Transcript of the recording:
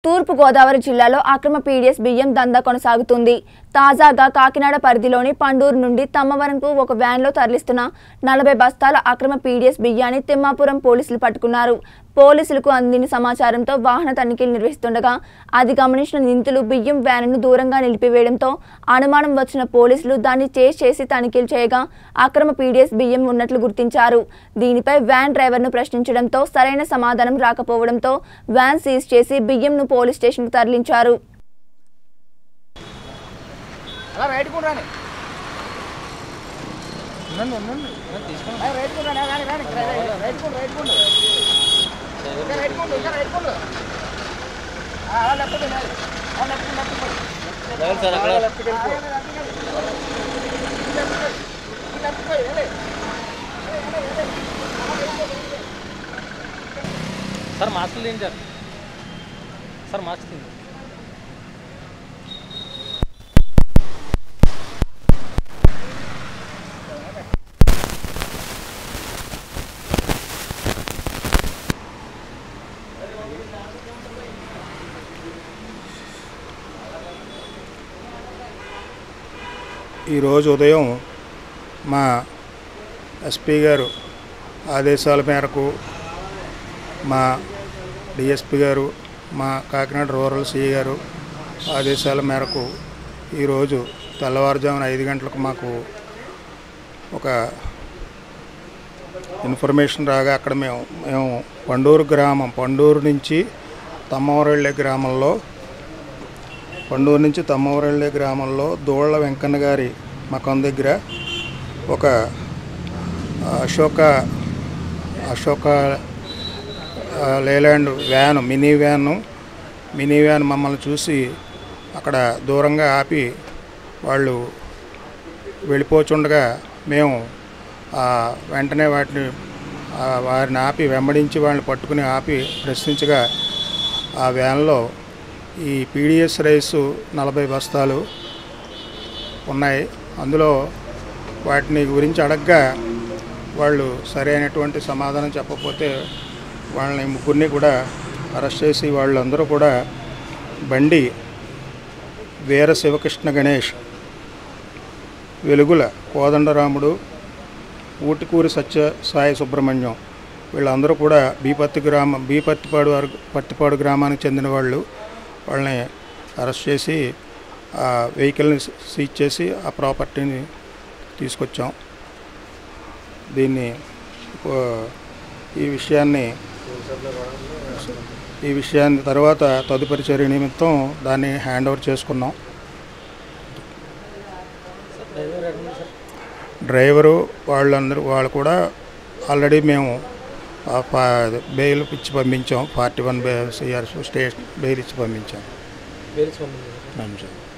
తూర్పు గోదావరి జిల్లాలో అక్రమ పీడీఎస్ బియ్యం దందా కొనసాగుతుంది తాజాగా కాకినాడ పరిధిలోని పండూరు నుండి తమ్మవరంకు ఒక వ్యాన్లో తరలిస్తున్న నలభై బస్తాల అక్రమ పీడీఎస్ బియ్యాన్ని తిమ్మాపురం పోలీసులు పట్టుకున్నారు పోలీసులకు అందిన సమాచారంతో వాహన తనిఖీలు నిర్వహిస్తుండగా అది గమనించిన నిందితులు బియ్యం వ్యాన్ను దూరంగా నిలిపివేయడంతో అనుమానం వచ్చిన పోలీసులు దాన్ని చేసి చేసి తనిఖీలు చేయగా అక్రమ పీడీఎస్ బియ్యం ఉన్నట్లు గుర్తించారు దీనిపై వ్యాన్ డ్రైవర్ను ప్రశ్నించడంతో సరైన సమాధానం రాకపోవడంతో వ్యాన్ సీజ్ చేసి బియ్యంను పోలీస్ స్టేషన్కు తరలించారు అలా రైట్ కూడా రాని ఉండండి ఉండండి నేను తీసుకున్నాను అలా రైట్ కూడా రాని రాని రాని రైట్ రైట్ కూడా రైట్ కూడా ఇంకా రైట్ కూడా ఇంకా రైట్ కూడా అలా లెఫ్ట్ వెళ్ళాలి అలా లెఫ్ట్ లెఫ్ట్ పోయి లేదు సార్ అక్కడ లెఫ్ట్ వెళ్ళిపో లెఫ్ట్ పోయి వెళ్ళి సార్ మాస్క్ లేని సార్ సార్ మాస్క్ తింది ఈరోజు ఉదయం మా ఎస్పీ గారు ఆదేశాల మేరకు మా డిఎస్పి గారు మా కాకినాడ రూరల్ సిఐ గారు ఆదేశాల మేరకు ఈరోజు తెల్లవారుజామున ఐదు గంటలకు మాకు ఒక ఇన్ఫర్మేషన్ రాగా అక్కడ మేము మేము పండూరు గ్రామం పండూరు నుంచి తమ్మవరళ్ళే గ్రామంలో పండూరు నుంచి తమ్మవరళ్ళే గ్రామంలో దోళ్ల వెంకన్న గారి మకం దగ్గర ఒక అశోక అశోక ఆ, Leyland van mini van mini van మమ్మల్ని చూసి అక్కడ దూరంగా ఆపి వాళ్ళు వెళ్ళిపోచుండగా మేము ఆ, వెంటనే వాటిని ఆ, వారిని ఆపి వెంబడించి వాళ్ళని పట్టుకుని ఆపి ప్రశ్నించగా ఆ వ్యాన్లో ఈ పీడిఎస్ రైసు నలభై బస్తాలు ఉన్నాయి అందులో వాటిని గురించి అడగ్గా వాళ్ళు సరైనటువంటి సమాధానం చెప్పకపోతే వాళ్ళని ముగ్గురిని కూడా అరెస్ట్ చేసి వాళ్ళందరూ కూడా బండి వీర శివకృష్ణ గణేష్ వెలుగుల కోదండరాముడు ఊటికూరి సత్య సాయి సుబ్రహ్మణ్యం వీళ్ళందరూ కూడా బీపత్తి గ్రామం బీపత్తిపాడు వరకు పత్తిపాడు గ్రామానికి చెందిన వాళ్ళు వాళ్ళని అరెస్ట్ చేసి ఆ వెహికల్ని సీజ్ చేసి ఆ ప్రాపర్టీని తీసుకొచ్చాం దీన్ని ఆ, ఈ విషయాన్ని ఈ విషయాన్ని తర్వాత తదుపరి చర్య నిమిత్తం దాన్ని హ్యాండ్ ఓవర్ చేసుకున్నాం సార్ డ్రైవర్ ఎక్కడ ఉంది సార్ డ్రైవరు వాళ్ళందరూ వాళ్ళు కూడా ఆల్రెడీ మేము ఆ పా- బెయిల్ ఇచ్చి పంపించాం forty one CR station bail ఇచ్చి పంపించాం వేరే పంపించారు పంపించాం